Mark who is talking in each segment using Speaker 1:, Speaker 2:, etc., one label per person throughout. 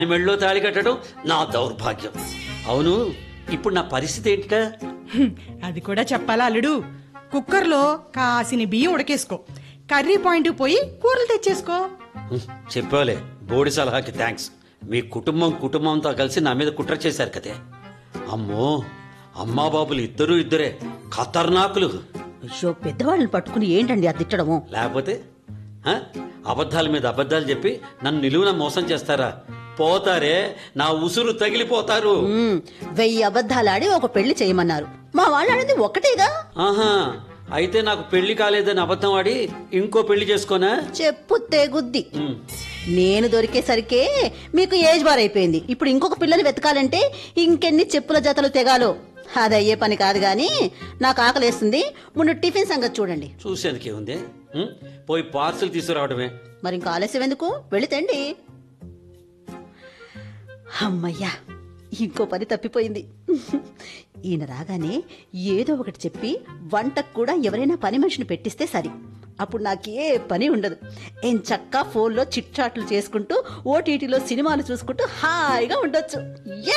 Speaker 1: మెళ్ళో తాళి కట్టడం నా దౌర్భాగ్యం అవును ఇప్పుడు నా పరిస్థితి ఏంటిటా
Speaker 2: హ్మ్, అది కూడా చెప్పాలా అల్లుడు కుక్కర్లో కాసిని బియ్యం ఉడకేసుకో కర్రీ పాయింట్ పోయి కూరలు తెచ్చేసుకో
Speaker 1: హ్మ్, చెప్పావులే బోడి సలహాకి థ్యాంక్స్ మీ కుటుంబం కుటుంబంతో కలిసి నా మీద కుట్ర చేశారు కదే అమ్మో అమ్మా బాబులు ఇద్దరు ఇద్దరే ఖతర్నాకులు
Speaker 3: అయ్యో పెద్దవాళ్ళని పట్టుకుని ఏంటండి అది తిట్టడము
Speaker 1: లేకపోతే ఆ? అబద్ధాల మీద అబద్ధాలు చెప్పి నన్ను నిలువున మోసం చేస్తారా పోతారే నా ఉసురు తగిలిపోతారు
Speaker 3: ఉమ్, వెయ్యి అబద్ధాలాడి ఒక పెళ్లి చేయమన్నారు మా వాళ్ళు ఆడింది ఒక్కటేగా
Speaker 1: ఆహా అయితే నాకు పెళ్లి కాలేదని అబద్ధం ఆడి ఇంకో పెళ్లి చేసుకోనా
Speaker 3: చెప్పు తెగుద్ది
Speaker 1: ఉమ్.
Speaker 3: నేను దొరికేసరికే మీకు ఏజ్ బార్ అయిపోయింది ఇప్పుడు ఇంకొక పిల్లని వెతకాలంటే ఇంకెన్ని చెప్పుల జతలు తెగాలో అది అయ్యే పని కాదు గాని నాకు ఆకలేస్తుంది ముందు టిఫిన్ సంగతి చూడండి
Speaker 1: చూసేందుకే ఉంది ఉమ్, పోయి పార్సల్ తీసుకురావడమే
Speaker 3: మరి ఇంకా ఆలస్యం ఎందుకు వెళితండి అమ్మయ్యా ఇంకో పని తప్పిపోయింది ఈయన రాగానే ఏదో ఒకటి చెప్పి వంటకు కూడా ఎవరైనా పని మనిషిని పెట్టిస్తే సరి అప్పుడు నాకే పని ఉండదు ఏం చక్కా ఫోన్లో చిట్చాట్లు చేసుకుంటూ ఓటీటీలో సినిమాలు చూసుకుంటూ హాయిగా ఉండొచ్చు యా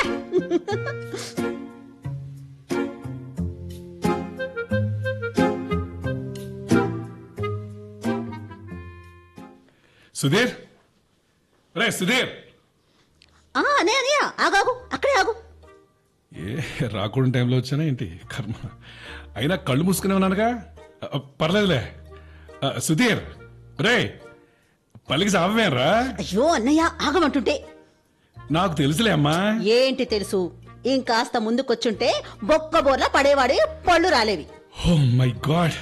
Speaker 4: సుధీర్ రే సుధీర్
Speaker 3: ఆ, అనే అనయ్య ఆగాగు అక్కడే ఆగు
Speaker 4: ఏ రాకూడని టైంలో వచ్చానా ఏంటి కర్మ అయినా కళ్ళు మూసుకునే ఉన్నానుగా అ, పర్లేదులే అ, సుధీర్ రే పలికి సావేరా
Speaker 3: అయ్యో అన్నయ్య ఆగమంటుంటే
Speaker 4: నాకు తెలుసులే అమ్మా
Speaker 3: ఏంటి తెలుసు ఇంకాస్త ముందుకొచ్చుంటే బొక్క బోర్లా పడేవాడే పళ్ళు రాలేవి
Speaker 4: oh my god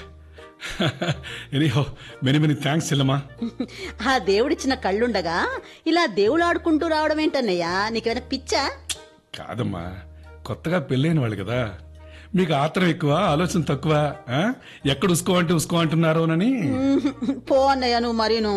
Speaker 4: anyhow many many thanks చెల్లమ్మా
Speaker 3: ఆ దేవుడిచ్చిన కళ్ళుండగా ఇలా దేవుడు ఆడుకుంటూ రావడం ఏంటన్నయ్యా నీకేమైనా పిచ్చా
Speaker 4: కాదమ్మా కొత్తగా పెళ్ళైన వాళ్ళు కదా మీకు ఆత్రం ఎక్కువ ఆలోచన తక్కువ ఆ? ఎక్కడ ఉసుకో అంటే ఉసుకో అంటున్నారోనని
Speaker 3: పో అన్నయ్య నువ్వు మరీను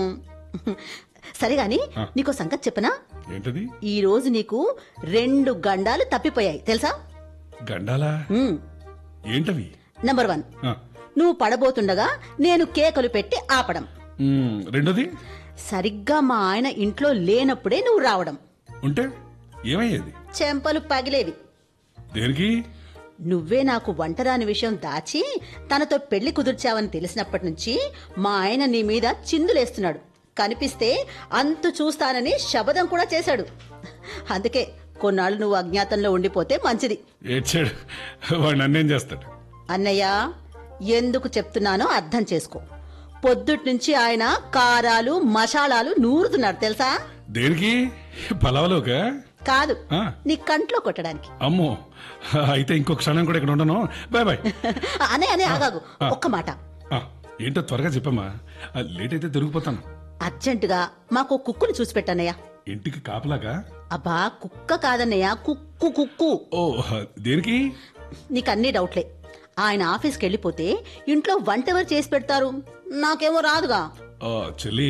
Speaker 3: సరే గాని నీకో సంగతి చెప్పనా
Speaker 4: ఏంటది
Speaker 3: ఈ రోజు నీకు రెండు గండాలు తప్పిపోయాయి తెలుసా
Speaker 4: గండాలా
Speaker 3: ఉమ్,
Speaker 4: ఏంటవి
Speaker 3: నంబర్ వన్
Speaker 4: ఆ,
Speaker 3: నువ్వు పడబోతుండగా నేను కేకలు పెట్టి ఆపడం
Speaker 4: మ్, రెండోది
Speaker 3: సరిగ్గా మా ఆయన ఇంట్లో లేనప్పుడే నువ్వు రావడం
Speaker 4: ఉంటే ఏమయ్యేది
Speaker 3: చెంపలు పగిలేవి
Speaker 4: దేనికి
Speaker 3: నువ్వే నాకు వంటరాని విషయం దాచి తనతో పెళ్లి కుదుర్చావని తెలిసినప్పటి నుంచి మా ఆయన నీ మీద చిందులేస్తున్నాడు కనిపిస్తే అంతు చూస్తానని శబదం కూడా చేశాడు అందుకే కొన్నాళ్ళు నువ్వు అజ్ఞాతంలో ఉండిపోతే మంచిది
Speaker 4: ఏడ్చాడు వాడు నన్నేం చేస్తాడు
Speaker 3: అన్నయ్య ఎందుకు చెప్తున్నానో అర్థం చేసుకో పొద్దుటి నుంచి ఆయన కారాలు మసాలాలు నూరుతున్నాడు తెలుసా
Speaker 4: దేనికి పలవలోక
Speaker 3: కాదు
Speaker 4: ఆ.
Speaker 3: నీ కంట్లో కొట్టడానికి
Speaker 4: అమ్మో అయితే ఇంకొక క్షణం కూడా ఇక్కడ ఉండను బాయ్ బాయ్
Speaker 3: అనే అనే ఆగాగు ఒక్క మాట
Speaker 4: ఆ, ఏంటో త్వరగా చెప్పమ్మా ఆ, లేట్ అయితే దొరికిపోతాను
Speaker 3: అర్జెంటుగా మాకు కుక్కుని చూసి పెట్టన్నయ్య
Speaker 4: ఇంటికి కాపలాగా
Speaker 3: అబ్బా కుక్క కాదన్నయ్య కుక్కు కుక్కు
Speaker 4: ఓ దేనికి
Speaker 3: నీకన్నీ డౌట్లే ఆయన ఆఫీస్కి వెళ్ళిపోతే ఇంట్లో వంట ఎవరు చేసి పెడతారు నాకేమో రాదుగా
Speaker 4: ఆ, చెల్లి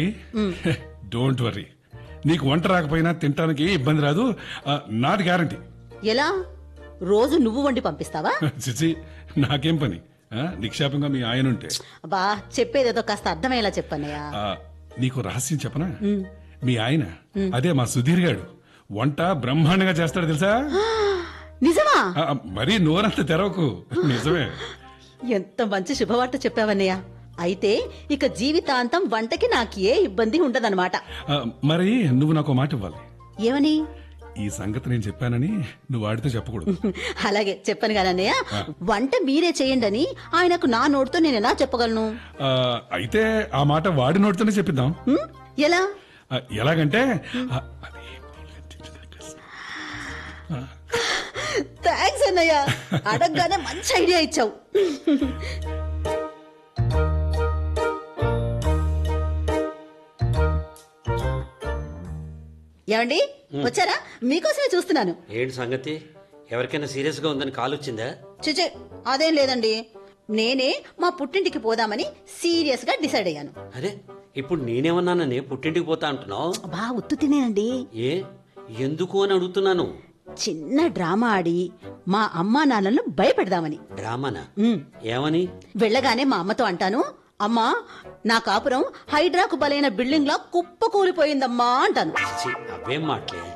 Speaker 4: డోంట్ వరీ నీకు వంట రాకపోయినా తినటానికి ఏ ఇబ్బంది రాదు ఆ, నాది గ్యారంటీ
Speaker 3: ఎలా రోజు నువ్వు వండి పంపిస్తావా
Speaker 4: చిచి నాకేం పని ఆ, నిక్షేపంగా మీ ఆయన ఉంటే
Speaker 3: అబ్బా చెప్పేదేదో కాస్త అర్థమయ్యేలా చెప్పన్నయ్య
Speaker 4: ఆ, నీకు రహస్యం చెప్పనా మీ ఆయన అదే మా సుధీర్ గాడు వంట బ్రహ్మాండంగా చేస్తాడు తెలుసా
Speaker 3: నిజమా
Speaker 4: ఆ, మరీ నోరంత తెరవకు నిజమే
Speaker 3: ఎంత మంచి శుభవార్త చెప్పావన్నయ్య అయితే ఇక జీవితాంతం వంటకి నాకు ఏ ఇబ్బంది ఉండదన్నమాట
Speaker 4: ఆ, మరి నువ్వు నాకు ఒక మాట ఇవ్వాలి
Speaker 3: ఏమని
Speaker 4: ఈ సంగతి నేను చెప్పానని నువ్వు వాడితో చెప్పకూడదు
Speaker 3: అలాగే చెప్పాను కదన్నయ్య వంట మీరే చేయండి అని ఆయనకు నా నోటితో నేను ఎలా చెప్పగలను
Speaker 4: ఆ, అయితే ఆ మాట వాడి నోటితోనే చెప్పిద్దాం
Speaker 3: హ్మ్? ఎలా
Speaker 4: ఆ, ఎలాగంటే ఆ, అది
Speaker 3: థ్యాంక్స్ అన్నయ్య అడగగానే మంచి ఐడియా ఇచ్చావు ఏమండి వచ్చారా మీకోసమే చూస్తున్నాను
Speaker 1: ఏంటి సంగతి ఎవరికైనా సీరియస్ గా ఉందని కాల్ వచ్చిందా
Speaker 3: చిచే అదేం లేదండి నేనే మా పుట్టింటికి పోదామని సీరియస్ గా డిసైడ్ అయ్యాను
Speaker 1: అరే ఇప్పుడు నేనేమన్నానని పుట్టింటికి పోతా అంటున్నావు
Speaker 3: బా ఉత్తు తినేనండి
Speaker 1: ఏ ఎందుకు అని అడుగుతున్నాను
Speaker 3: చిన్న డ్రామా ఆడి మా అమ్మా నాన్నలను భయపెడదామని
Speaker 1: డ్రామానా
Speaker 3: ఉమ్.
Speaker 1: ఏమని
Speaker 3: వెళ్ళగానే మా అమ్మతో అంటాను అమ్మా నా కాపురం హైడ్రాకు బలైన బిల్డింగ్ లా కుప్ప కూలిపోయిందమ్మా అంటాను
Speaker 1: ఛీ, అవేం మాటలే